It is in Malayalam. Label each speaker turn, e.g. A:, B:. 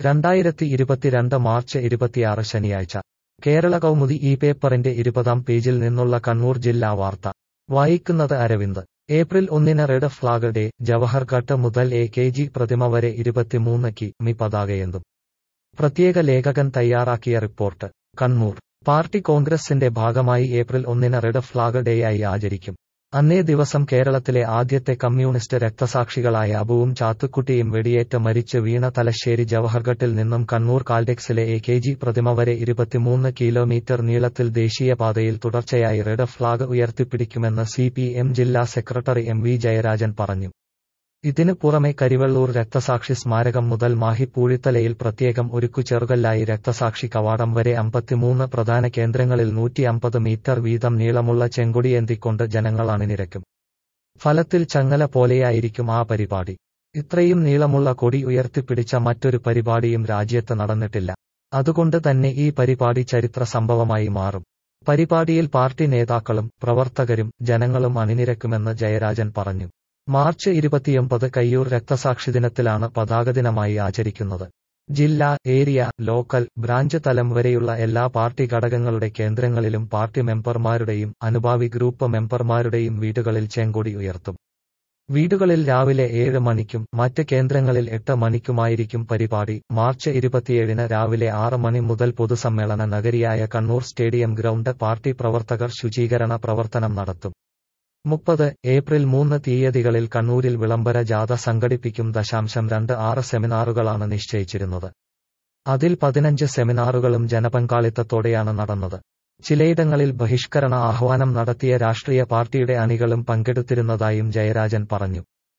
A: രണ്ടായിരത്തി ഇരുപത്തിരണ്ട് മാർച്ച് ഇരുപത്തിയാറ് ശനിയാഴ്ച കേരള കൗമുദി ഈ പേപ്പറിന്റെ ഇരുപതാം പേജിൽ നിന്നുള്ള കണ്ണൂർ ജില്ലാ വാർത്ത വായിക്കുന്നത് അരവിന്ദ് ഏപ്രിൽ ഒന്നിന് red flag day Jawahar Ghat മുതൽ എ കെ ജി പ്രതിമ വരെ ഇരുപത്തിമൂന്ന് കി മി പതാകയെന്തും പ്രത്യേക ലേഖകൻ തയ്യാറാക്കിയ റിപ്പോർട്ട് കണ്ണൂർ പാർട്ടി കോൺഗ്രസിന്റെ ഭാഗമായി ഏപ്രിൽ ഒന്നിന് റെഡ് ഫ്ലാഗ് ഡേയായി ആചരിക്കും അന്നേ ദിവസം കേരളത്തിലെ ആദ്യത്തെ കമ്മ്യൂണിസ്റ്റ് രക്തസാക്ഷികളായ അബുവും ചാത്തുക്കുട്ടിയും വെടിയേറ്റ് മരിച്ച് വീണ തലശ്ശേരി ജവഹർഘട്ടിൽ നിന്നും കണ്ണൂർ കാൽഡെക്സിലെ എ കെ ജി പ്രതിമ വരെ ഇരുപത്തിമൂന്ന് കിലോമീറ്റർ നീളത്തിൽ ദേശീയപാതയിൽ തുടർച്ചയായി റെഡ് ഫ്ളാഗ് ഉയർത്തിപ്പിടിക്കുമെന്ന് സി പി എം ജില്ലാ സെക്രട്ടറി എം വി ജയരാജൻ പറഞ്ഞു ഇതിനു പുറമെ കരിവള്ളൂർ രക്തസാക്ഷി സ്മാരകം മുതൽ മാഹി പൂഴിത്തലയിൽ പ്രത്യേകം ഒരുക്കു ചെറുകല്ലായി രക്തസാക്ഷി കവാടം വരെ അമ്പത്തിമൂന്ന് പ്രധാന കേന്ദ്രങ്ങളിൽ നൂറ്റി അമ്പത് മീറ്റർ വീതം നീളമുള്ള ചെങ്കൊടിയേന്തിക്കൊണ്ട് ജനങ്ങൾ അണിനിരക്കും ഫലത്തിൽ ചങ്ങല പോലെയായിരിക്കും ആ പരിപാടി ഇത്രയും നീളമുള്ള കൊടി ഉയർത്തിപ്പിടിച്ച മറ്റൊരു പരിപാടിയും രാജ്യത്ത് നടന്നിട്ടില്ല അതുകൊണ്ട് തന്നെ ഈ പരിപാടി ചരിത്ര സംഭവമായി മാറും പരിപാടിയിൽ പാർട്ടി നേതാക്കളും പ്രവർത്തകരും ജനങ്ങളും അണിനിരക്കുമെന്ന് ജയരാജൻ പറഞ്ഞു മാർച്ച് ഇരുപത്തിയൊമ്പത് കയ്യൂർ രക്തസാക്ഷി ദിനത്തിലാണ് പതാക ദിനമായി ആചരിക്കുന്നത് ജില്ലാ ഏരിയ ലോക്കൽ ബ്രാഞ്ച് തലം വരെയുള്ള എല്ലാ പാർട്ടി ഘടകങ്ങളുടെ കേന്ദ്രങ്ങളിലും പാർട്ടി മെമ്പർമാരുടെയും അനുഭാവി ഗ്രൂപ്പ് മെമ്പർമാരുടെയും വീടുകളിൽ ചെങ്കൊടി ഉയർത്തും വീടുകളിൽ രാവിലെ ഏഴ് മണിക്കും മറ്റ് കേന്ദ്രങ്ങളിൽ എട്ട് മണിക്കുമായിരിക്കും പരിപാടി മാർച്ച് ഇരുപത്തിയേഴിന് രാവിലെ ആറ് മണി മുതൽ പൊതുസമ്മേളന നഗരിയായ കണ്ണൂർ സ്റ്റേഡിയം ഗ്രൗണ്ട് പാർട്ടി പ്രവർത്തകർ ശുചീകരണ പ്രവർത്തനം നടത്തും മുപ്പത് ഏപ്രിൽ മൂന്ന് തീയതികളിൽ കണ്ണൂരിൽ വിളംബര ജാഥ സംഘടിപ്പിക്കും ദശാംശം രണ്ട് ആറ് സെമിനാറുകളാണ് നിശ്ചയിച്ചിരുന്നത് അതിൽ പതിനഞ്ച് സെമിനാറുകളും ജനപങ്കാളിത്തത്തോടെയാണ് നടന്നത് ചിലയിടങ്ങളിൽ ബഹിഷ്കരണ ആഹ്വാനം നടത്തിയ രാഷ്ട്രീയ പാർട്ടിയുടെ അണികളും പങ്കെടുത്തിരുന്നതായും ജയരാജൻ പറഞ്ഞു